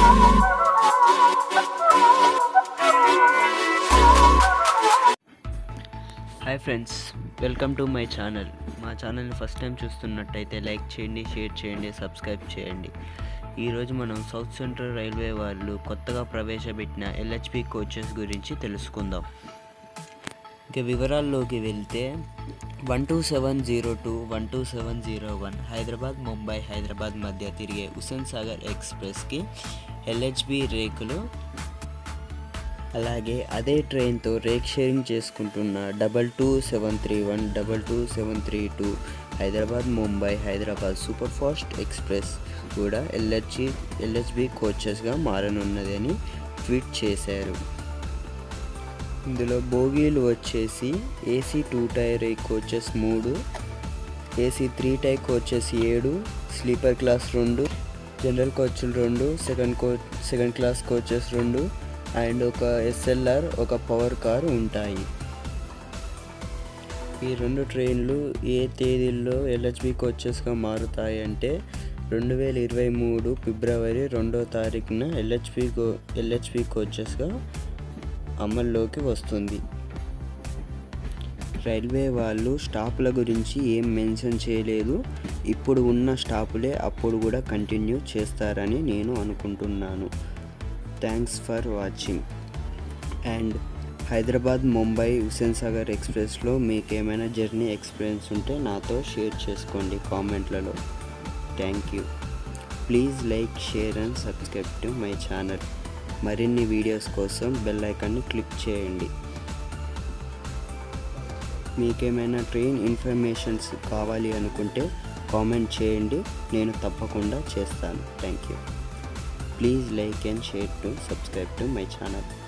hi friends welcome to my channel మా ఛానల్ని first time చూస్తున్నట్టయితే లైక్ చేయండి షేర్ చేయండి సబ్స్క్రైబ్ చేయండి ఈరోజు మనం సౌత్ సెంట్రల్ రైల్వే వాళ్ళు కొత్తగా ప్రవేశపెట్టిన ఎల్హెచ్పి కోచెస్ గురించి తెలుసుకుందాం ఇక వివరాల్లోకి వెళ్తే one two seven zero two one two seven zero one Hyderabad Mumbai Hyderabad మధ్య తిరిగే హుసేన్ సాగర్ ఎక్స్ప్రెస్కి ఎల్హెచ్బి రేకులు అలాగే అదే ట్రైన్తో రేక్ షేరింగ్ చేసుకుంటున్న double two seven three one double two seven three two Hyderabad Mumbai Hyderabad super fast express కూడా ఎల్హెచ్సి ఎల్హెచ్బి కోచెస్గా మారనున్నది అని ట్వీట్ చేశారు ఇందులో బోగీలు వచ్చేసి ఏసీ టూ టైర్ కోచెస్ మూడు ఏసీ త్రీ టైర్ కోచెస్ ఏడు స్లీపర్ క్లాస్ రెండు జనరల్ కోచ్లు రెండు సెకండ్ కో సెకండ్ క్లాస్ కోచెస్ రెండు అండ్ ఒక ఎస్ఎల్ఆర్ ఒక పవర్ కార్ ఉంటాయి ఈ రెండు ట్రైన్లు ఏ తేదీల్లో ఎల్హెచ్బి కోచెస్గా మారుతాయి అంటే రెండు వేల ఇరవై మూడు ఫిబ్రవరి రెండో తారీఖున ఎల్హెచ్పి కో ఎల్హెచ్పి కోచెస్గా అమల్లోకి వస్తుంది రైల్వే వాళ్ళు స్టాపుల గురించి ఏం మెన్షన్ చేయలేదు ఇప్పుడు ఉన్న స్టాపులే అప్పుడు కూడా కంటిన్యూ చేస్తారని నేను అనుకుంటున్నాను thanks for watching and Hyderabad Mumbai Hussain Sagar ఎక్స్ప్రెస్లో మీకు ఏమైనా జర్నీ ఎక్స్పీరియన్స్ ఉంటే నాతో షేర్ చేసుకోండి కామెంట్లలో thank you please like share and subscribe to my channel మరిన్ని వీడియోస్ కోసం బెల్ ఐకాన్ని క్లిక్ చేయండి మీకేమైనా ట్రైన్ ఇన్ఫర్మేషన్స్ కావాలి అనుకుంటే కామెంట్ చేయండి నేను తప్పకుండా చేస్తాను thank you please like and share to subscribe to my channel